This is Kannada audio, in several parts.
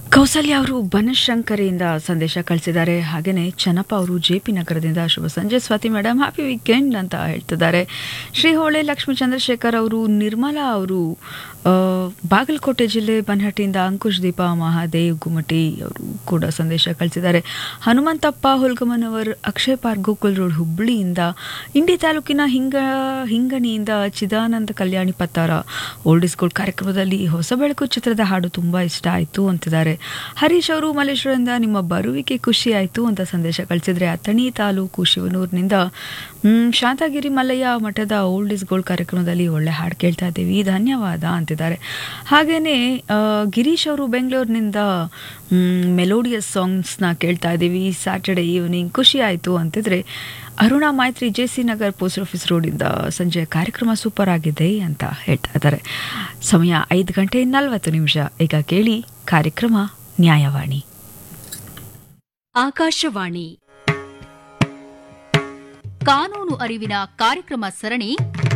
ಕೌಸಲ್ಯ ಅವರು ಬನಶಂಕರಿಯಿಂದ ಸಂದೇಶ ಕಳಿಸಿದ್ದಾರೆ ಹಾಗೆಯೇ ಚನ್ನಪ್ಪ ಅವರು ಜೆ ಪಿ ನಗರದಿಂದ ಶುಭ ಸಂಜೆ ಸ್ವಾತಿ ಮೇಡಮ್ ಹ್ಯಾಪಿ ವೀಕೆಂಡ್ ಅಂತ ಹೇಳ್ತಿದ್ದಾರೆ ಶ್ರೀ ಹೋಳೆ ಲಕ್ಷ್ಮೀ ಚಂದ್ರಶೇಖರ್ ಅವರು ನಿರ್ಮಲಾ ಅವರು ಆ, ಬಾಗಲಕೋಟೆ ಜಿಲ್ಲೆ ಬನಹಟ್ಟಿಯಿಂದ ಅಂಕುಶ್ ದೀಪ ಮಹಾದೇವ್ ಗುಮಟಿ ಅವರು ಕೂಡ ಸಂದೇಶ ಕಳಿಸಿದ್ದಾರೆ ಹನುಮಂತಪ್ಪ ಹುಲ್ಗಮನವರ್ ಅಕ್ಷಯ್ ಪಾರ್ಕ್ ಗೋಕುಲ್ ರೋಡ್ ಹುಬ್ಬಳ್ಳಿಯಿಂದ ಇಂಡಿ ತಾಲೂಕಿನ ಹಿಂಗ ಹಿಂಗಣಿಯಿಂದ Chidananda Kalyani Pattara old is gold ಕಾರ್ಯಕ್ರಮದಲ್ಲಿ ಹೊಸ ಬೆಳಕು ಚಿತ್ರದ ಹಾಡು ತುಂಬ ಇಷ್ಟ ಆಯಿತು ಅಂತಿದ್ದಾರೆ ಹರೀಶ್ ಅವರು ಮಲ್ಲೇಶ್ವರದಿಂದ ನಿಮ್ಮ ಬರುವಿಕೆ ಖುಷಿ ಆಯಿತು ಅಂತ ಸಂದೇಶ ಕಳಿಸಿದ್ರೆ ಅಥಣಿ ತಾಲೂಕು ಶಿವನೂರಿನಿಂದ ಮ್, ಶಾಂತಗಿರಿ ಮಲ್ಲಯ್ಯ ಮಠದ ಓಲ್ಡ್ ಇಸ್ ಗೋಲ್ಡ್ ಕಾರ್ಯಕ್ರಮದಲ್ಲಿ ಒಳ್ಳೆ ಹಾಡು ಕೇಳ್ತಾ ಇದ್ದೀವಿ ಧನ್ಯವಾದ ಅಂತಿದ್ದಾರೆ ಹಾಗೆಯೇ ಗಿರೀಶ್ ಅವರು ಬೆಂಗಳೂರಿನಿಂದ ಮೆಲೋಡಿಯಸ್ ಸಾಂಗ್ಸ್ನ ಕೇಳ್ತಾ ಇದ್ದೀವಿ ಸ್ಯಾಟರ್ಡೆ ಈವ್ನಿಂಗ್ ಖುಷಿ ಆಯಿತು ಅಂತಿದ್ರೆ Aruna Maitri J C Nagar post office ರೋಡಿಂದ ಸಂಜೆ ಕಾರ್ಯಕ್ರಮ ಸೂಪರ್ ಆಗಿದೆ ಅಂತ ಹೇಳ್ತಾ ಇದ್ದಾರೆ ಸಮಯ ಐದು ಗಂಟೆ ನಲವತ್ತು ನಿಮಿಷ ಈಗ ಕೇಳಿ ಕಾರ್ಯಕ್ರಮ ನ್ಯಾಯವಾಣಿ ಆಕಾಶವಾಣಿ ಕಾನೂನು ಅರಿವಿನ ಕಾರ್ಯಕ್ರಮ ಸರಣಿ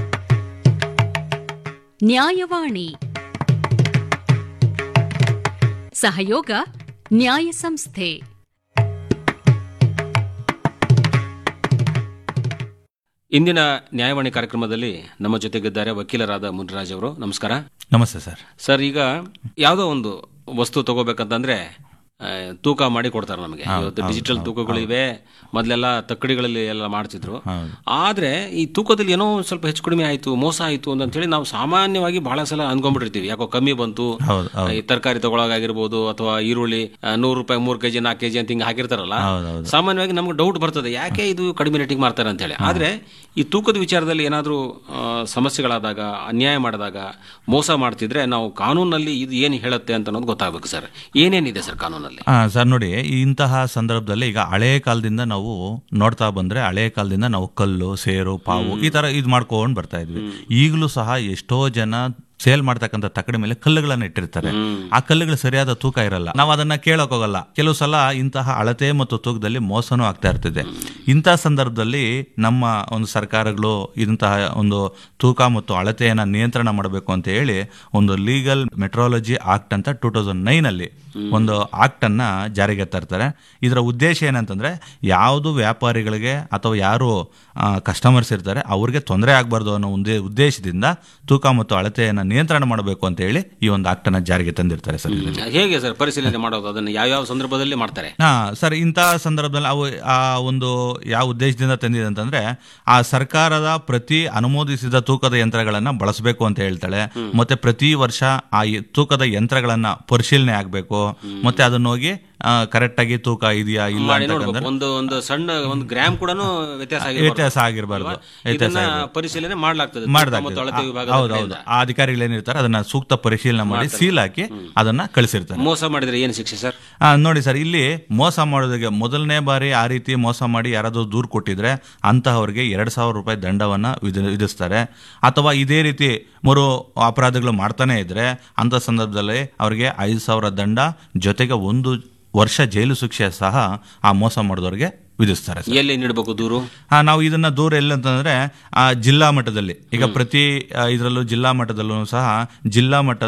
ನ್ಯಾಯವಾಣಿ ಸಹಯೋಗ ನ್ಯಾಯ ಸಂಸ್ಥೆ ಇಂದಿನ ನ್ಯಾಯವಾಣಿ ಕಾರ್ಯಕ್ರಮದಲ್ಲಿ ನಮ್ಮ ಜೊತೆಗಿದ್ದಾರೆ ವಕೀಲರಾದ ಮುನಿರಾಜ್ ಅವರು ನಮಸ್ಕಾರ ನಮಸ್ತೆ ಸರ್ ಸರ್ ಈಗ ಯಾವುದೋ ಒಂದು ವಸ್ತು ತಗೋಬೇಕಂತಂದ್ರೆ ಆ, ತೂಕ ಮಾಡಿ ಕೊಡ್ತಾರೆ ನಮಗೆ ಇವತ್ತು ಡಿಜಿಟಲ್ ತೂಕಗಳಿವೆ ಮೊದಲೆಲ್ಲ ತಕ್ಕಡಿಗಳಲ್ಲಿ ಎಲ್ಲ ಮಾಡ್ತಿದ್ರು ಆದ್ರೆ ಈ ತೂಕದಲ್ಲಿ ಏನೋ ಒಂದ್ ಸ್ವಲ್ಪ ಹೆಚ್ಚು ಕಡಿಮೆ ಆಯ್ತು ಮೋಸ ಆಯ್ತು ಅಂತ ಹೇಳಿ ನಾವು ಸಾಮಾನ್ಯವಾಗಿ ಬಹಳ ಸಲ ಅನ್ಕೊಂಡ್ಬಿಟ್ಟಿರ್ತೀವಿ ಯಾಕೋ ಕಮ್ಮಿ ಬಂತು ಹೌದು, ಈ ತರಕಾರಿ ತಗೊಳಗಾಗಿರ್ಬೋದು ಅಥವಾ ಈರುಳ್ಳಿ ಆ, ನೂರು ರೂಪಾಯಿ ಮೂರು ಕೆಜಿ ನಾಲ್ಕು ಕೆಜಿ ಅಂತ ಹಿಂಗೆ ಹಾಕಿರ್ತಾರಲ್ಲ ಹೌದು, ಹೌದು. ಸಾಮಾನ್ಯವಾಗಿ ನಮ್ಗೆ ಡೌಟ್ ಬರ್ತದೆ ಯಾಕೆ ಇದು ಕಡಿಮೆ ರೇಟಿಂಗ್ ಮಾಡ್ತಾರೆ ಅಂತ ಹೇಳಿ ಆದ್ರೆ ಈ ತೂಕದ ವಿಚಾರದಲ್ಲಿ ಏನಾದರೂ ಸಮಸ್ಯೆಗಳಾದಾಗ ಅನ್ಯಾಯ ಮಾಡಿದಾಗ ಮೋಸ ಮಾಡ್ತಿದ್ರೆ ನಾವು ಕಾನೂನಲ್ಲಿ ಇದು ಏನು ಹೇಳುತ್ತೆ ಅಂತ ಅನ್ನೋದು ಗೊತ್ತಾಗಬೇಕು ಸರ್ ಏನೇನಿದೆ ಸರ್ ಕಾನೂನಲ್ಲಿ ಆ, ಸರ್ ನೋಡಿ ಇಂತಹ ಸಂದರ್ಭದಲ್ಲಿ ಈಗ ಹಳೆ ಕಾಲದಿಂದ ನಾವು ನೋಡ್ತಾ ಬಂದ್ರೆ ಹಳೆ ಕಾಲದಿಂದ ನಾವು ಕಲ್ಲು ಸೇರು ಪಾವು ಈ ತರ ಇದು ಮಾಡ್ಕೊಂಡು ಬರ್ತಾ ಇದ್ವಿ ಈಗಲೂ ಸಹ ಎಷ್ಟೋ ಜನ ಸೇಲ್ ಮಾಡ್ತಕ್ಕಂಥ ತಕ್ಕಡಿ ಮೇಲೆ ಕಲ್ಲುಗಳನ್ನ ಇಟ್ಟಿರ್ತಾರೆ ಆ ಕಲ್ಲುಗಳು ಸರಿಯಾದ ತೂಕ ಇರಲ್ಲ ನಾವು ಅದನ್ನ ಕೇಳಕ್ ಹೋಗಲ್ಲ ಕೆಲವು ಸಲ ಇಂತಹ ಅಳತೆ ಮತ್ತು ತೂಕದಲ್ಲಿ ಮೋಸನೂ ಆಗ್ತಾ ಇರ್ತಿದೆ ಇಂತಹ ಸಂದರ್ಭದಲ್ಲಿ ನಮ್ಮ ಒಂದು ಸರ್ಕಾರಗಳು ಇಂತಹ ಒಂದು ತೂಕ ಮತ್ತು ಅಳತೆಯನ್ನ ನಿಯಂತ್ರಣ ಮಾಡಬೇಕು ಅಂತ ಹೇಳಿ ಒಂದು ಲೀಗಲ್ ಮೆಟ್ರಾಲಜಿ ಆಕ್ಟ್ ಅಂತ ಟೂ ತೌಸಂಡ್ ನೈನ್ ಅಲ್ಲಿ ಒಂದು ಆಕ್ಟ್ ಅನ್ನ ಜಾರಿಗೆ ತರ್ತಾರೆ ಇದರ ಉದ್ದೇಶ ಏನಂತಂದ್ರೆ ಯಾವುದು ವ್ಯಾಪಾರಿಗಳಿಗೆ ಅಥವಾ ಯಾರು ಕಸ್ಟಮರ್ಸ್ ಇರ್ತಾರೆ ಅವ್ರಿಗೆ ತೊಂದರೆ ಆಗಬಾರ್ದು ಅನ್ನೋ ಒಂದು ಉದ್ದೇಶದಿಂದ ತೂಕ ಮತ್ತು ಅಳತೆಯನ್ನ ನಿಯಂತ್ರಣ ಮಾಡಬೇಕು ಅಂತ ಹೇಳಿ ಈ ಒಂದು ಆಕ್ಟ್ ಅನ್ನ ಜಾರಿಗೆ ತಂದಿರ್ತಾರೆ ಸರ್ ಇದರಲ್ಲಿ. ಹೇಗೆ ಸರ್ ಪರಿಶೀಲನೆ ಮಾಡೋದು ಅದನ್ನು ಯಾವ್ಯಾವ ಸಂದರ್ಭದಲ್ಲಿ ಮಾಡ್ತಾರೆ ಹಾ ಸರ್ ಇಂತಹ ಸಂದರ್ಭದಲ್ಲಿ ಅವು ಆ ಒಂದು ಯಾವ ಉದ್ದೇಶದಿಂದ ತಂದಿದೆ ಅಂತಂದ್ರೆ ಆ ಸರ್ಕಾರದ ಪ್ರತಿ ಅನುಮೋದಿಸಿದ ತೂಕದ ಯಂತ್ರಗಳನ್ನ ಬಳಸಬೇಕು ಅಂತ ಹೇಳ್ತಾಳೆ ಮತ್ತೆ ಪ್ರತಿ ವರ್ಷ ಆ ಯ- ತೂಕದ ಯಂತ್ರಗಳನ್ನ ಪರಿಶೀಲನೆ ಆಗ್ಬೇಕು ಮತ್ತೆ ಅದನ್ನ ಹೋಗಿ ಕರೆಕ್ಟ್ ಆಗಿ ತೂಕ ಇದೆಯಾ ಇಲ್ಲ ಮಾಡಿ ಅಂತಕ್ಕಂಥ ನೋಡ್ಬೇಕು ಒಂದು ಒಂದು ಸಣ್ಣ ಒಂದು ಗ್ರಾಮ್ ಕೂಡ ವ್ಯತ್ಯಾಸ ಆಗಿರ್ಬಾರ್ದು. ವ್ಯತ್ಯಾಸ ಆಗಿರಬಾರ್ದು ಅಲ್ವಾ? ವ್ಯತ್ಯಾಸ ಇದನ್ನ ಆಗಿರ್ಬಾರ್ದು. ಪರಿಶೀಲನೆ ಮಾಡ್ಲಾಗ್ತದೆ ತೂಕ ಮಾಡ್ದಾಗ್ತದೆ. ಮತ್ತು ಅಳತೆ ಆ- ವಿಭಾಗದ ಹೌದು ಹೌದು ಕಡೆಯಿಂದ. ಆ ಅಧಿಕಾರಿಗಳು ಏನಿರ್ತಾರೆ ಅದನ್ನ ಸೂಕ್ತ ಪರಿಶೀಲನೆ ಮಾಡಿ ಸೀಲ್ ಹಾಕಿ ಅದನ್ನ ಕಳಿಸಿರ್ತಾರೆ ಮೋಸ ಮಾಡಿದ್ರೆ ಏನು ಶಿಕ್ಷೆ ಸರ್ ಆ, ನೋಡಿ ಸರ್ ಇಲ್ಲಿ ಮೋಸ ಮಾಡೋದಕ್ಕೆ ಮೊದಲನೇ ಬಾರಿ ಆ ರೀತಿ ಮೋಸ ಮಾಡಿ ಯಾರಾದರೂ ದೂರು ಕೊಟ್ಟಿದ್ರೆ ಅಂತಹವರಿಗೆ ಎರಡು ಸಾವಿರ ರೂಪಾಯಿ ದಂಡವನ್ನ ವಿಧ- ವಿಧಿಸ್ತಾರೆ ಅಥವಾ ಇದೇ ರೀತಿ ಮರು ಅಪರಾಧಗಳು ಮಾಡ್ತಾನೆ ಇದ್ರೆ ಅಂತ ಸಂದರ್ಭದಲ್ಲಿ ಅವರಿಗೆ ಐದು ಸಾವಿರ ದಂಡ ಜೊತೆಗೆ ಒಂದು ವರ್ಷ ಜೈಲು ಶಿಕ್ಷೆ ಸಹ ಆ ಮೋಸ ಮಾಡಿದವರಿಗೆ ವಿಧಿಸ್ತಾರೆ ಸರ್. ಎಲ್ಲಿ ನೀಡಬೇಕು ದೂರು ಆ, ನಾವು ಇದನ್ನ ದೂರ ಎಲ್ಲಂತಂದ್ರೆ ಆ ಜಿಲ್ಲಾ ಮಟ್ಟದಲ್ಲಿ ಈಗ ಪ್ರತಿ ಇದರಲ್ಲೂ ಜಿಲ್ಲಾ ಮಟ್ಟದಲ್ಲೂ ಸಹ ಜಿಲ್ಲಾ ಮಟ್ಟ